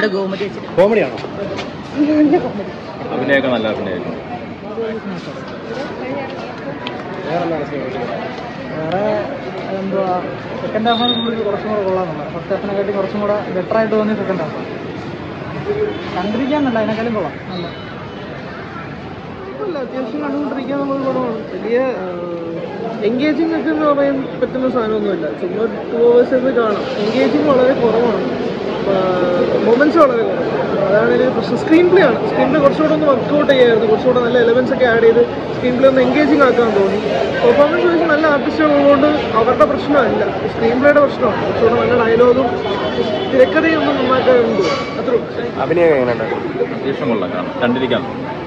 നമ്മുടെ ഗോമതി വെച്ചിട്ട് കോമഡിയാണോ അഭിനയൊക്കെ നല്ല അഭിനയൊക്കെ വേറെന്താണ് സിനിമ വേറെ എന്തുവാ സെക്കൻഡ് ഹാഫാണ് കൂടുതൽ കുറച്ചും കൂടെ കൊള്ളാമെന്നുള്ളത് ഫസ്റ്റ് ഹാഫിനെക്കാട്ടി കുറച്ചും കൂടെ ബെറ്റർ ആയിട്ട് തോന്നി സെക്കൻഡ് ഹാഫ് കണ്ടിരിക്കാന്നല്ല അതിനേക്കാളും കൊള്ളാം നല്ല കുഴപ്പമില്ല അത്യാവശ്യം കണ്ടുകൊണ്ടിരിക്കാൻ നമ്മൾ പടമാണ് വലിയ എൻഗേജിങ് ഒക്കെ എന്ന് പറയാൻ പറ്റുന്ന സാധനമൊന്നുമില്ല ചുമ്മാ ടു അവേഴ്സ് എന്ന് കാണാം എൻഗേജിങ് വളരെ കുറവാണ് മൊമെന്റ്സ് വളരെ കുറവാണ് അതാണ് ഒരു പ്രശ്നം സ്ക്രീൻ പ്ലേ ആണ് സ്ക്രീൻ പ്ലേ കുറച്ചുകൂടെ ഒന്ന് വർക്കൗട്ട് ചെയ്യായിരുന്നു കുറച്ചുകൂടെ നല്ല എലമെന്റ്സ് ഒക്കെ ആഡ് ചെയ്ത് സ്ക്രീൻ പ്ലേ ഒന്ന് എൻഗേജിങ് ആക്കാൻ തോന്നി പെർഫോമൻസ് വൈസ് നല്ല ആർട്ടിസ്റ്റുകൾ ഉള്ളതുകൊണ്ട് അവരുടെ പ്രശ്നമല്ല സ്ക്രീൻ പ്ലേയുടെ പ്രശ്നമാണ് കുറച്ചുകൂടെ നല്ല ഡയലോഗും തിരക്കഥയും ഒന്നും നന്നാക്കാറുണ്ട് അത്രേ ഉള്ളൂ അഭിനയം എങ്ങനെയുണ്ട് അത്യാവശ്യം കൊള്ളാം കാണാം കണ്ടിരിക്കാം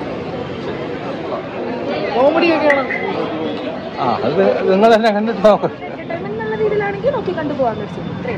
കോമഡിയൊക്കെയാണ് ആ അത് നിങ്ങൾ തന്നെ കണ്ടിട്ട് നോക്ക് എന്നുള്ള രീതിയിലാണെങ്കിൽ നോക്കി കണ്ടുപോകാൻ പറ്റും ഇത്രയും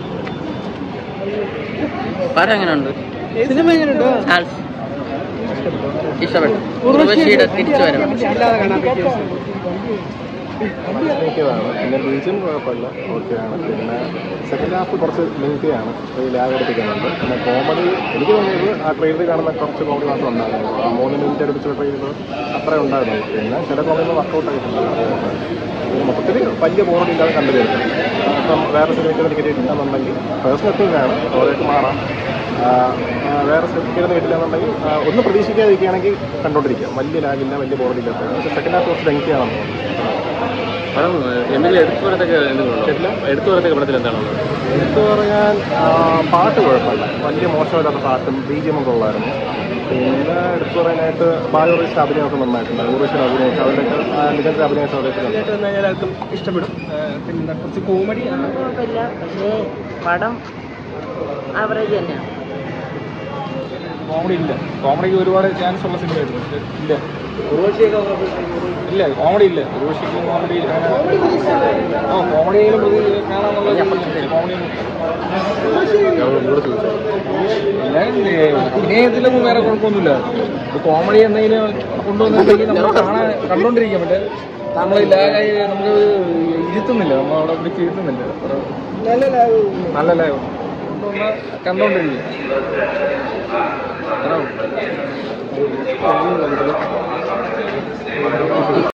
പടം എങ്ങനെയുണ്ട് സിനിമ എങ്ങനെയുണ്ട് ചാൾസ് ഇഷ്ടപ്പെട്ടു ഉർവശിയുടെ തിരിച്ചു വരണം ഇല്ലാതെ കാണാൻ പറ്റിയ മിക്കതാണ് പിന്നെ ബീച്ചും കുഴപ്പമില്ല ഓക്കെയാണ് പിന്നെ സെക്കൻഡ് ഹാഫ് കുറച്ച് ലെങ്തിയാണ് ലാഗ് എടുപ്പിക്കുന്നുണ്ട് പിന്നെ കോമഡി എനിക്ക് തോന്നിയത് ആ ട്രെയിലറിൽ കാണുന്ന കുറച്ച് കോമഡി മാത്രം ഉണ്ടായിരുന്നു ആ മൂന്ന് മിനിറ്റ് അടുപ്പിച്ച ട്രെയിലർ അത്രേ ഉണ്ടായിരുന്നു പിന്നെ ചില കോമഡി വർക്കൗട്ട് ആയിട്ടുണ്ട് പിന്നെ മൊത്തത്തിൽ വലിയ ബോറടി ഇല്ലാതെ കണ്ടു തീർക്കും ഇപ്പം വേറെ സിനിമയ്ക്ക് ടിക്കറ്റ് കിട്ടുന്നുണ്ടെങ്കിൽ പേഴ്സണൽ ഒപ്പീനിയനാണ് ഓരോട്ട് മാറാം ആ, ആ, വേറെ സിനിമയ്ക്ക് കിട്ടില്ലെന്നുണ്ടെങ്കിൽ ആ, ഒന്നും പ്രതീക്ഷിക്കാതിരിക്കുകയാണെങ്കിൽ കണ്ടോണ്ടിരിക്കാം വലിയ ലാഗില്ല വലിയ ബോറടി ഇല്ലാത്ത പക്ഷേ സെക്കൻഡ് ഹാഫ് കുറച്ച് ലെങ്തിയാണെന്ന് തോന്നുന്നു പടം എമ്മിൽ എടുത്തു പറയത്തക്ക എന്തെങ്കിലും എടുത്തു പറയത്തക്ക പടത്തിൽ എന്താണുള്ളത് എടുത്തു പറയാൻ ആ, പാട്ട് കുഴപ്പമില്ല വലിയ മോശമില്ലാത്ത പാട്ടും ബീജിയമും കൊള്ളായിരുന്നു പിന്നെ എടുത്തു പറയാനായിട്ട് ബായോറിസ്റ്റ് അഭിനയമൊക്കെ നന്നായിട്ടുണ്ട് ഊർവശിയുടെ അഭിനയിച്ച അവരുടെയൊക്കെ ആ, മികച്ച അഭിനയിച്ച അവരൊക്കെ എല്ലാവർക്കും ഇഷ്ടപ്പെടും പിന്നെ കുറച്ച് കോമഡി കുഴപ്പമില്ല പക്ഷേ പടം ആവറേജ് തന്നെയാണ് കോമഡി ഇല്ല കോമഡിക്ക് ഒരുപാട് ചാൻസ് ഉള്ള സിനിമയായിരുന്നു പക്ഷേ ഇല്ല ഇല്ല കോമഡി ഇല്ല ഉർവശിക്ക് കോമഡി ആ കോമഡിയിലും പ്രതി കാണാന്നുള്ള കോമഡി അഭിനയത്തിലൊന്നും വേറെ കുഴപ്പമൊന്നുമില്ല ഒരു കോമഡി എന്തെങ്കിലും കൊണ്ടുവന്നിട്ടുണ്ടെങ്കിൽ നമ്മൾ കാണാൻ കണ്ടോണ്ടിരിക്കാൻ പറ്റേ നമ്മൾ ലാഗായി നമുക്ക് ഇരുത്തുന്നില്ല നമ്മൾ അവിടെ പിടിച്ച് ഇരുത്തുന്നില്ല നല്ല ലാഗ് നല്ല ലാഗ് കൊണ്ടുവന്നാൽ കണ്ടോണ്ടിരിക്കുക അത്രേ ഉള്ളൂ.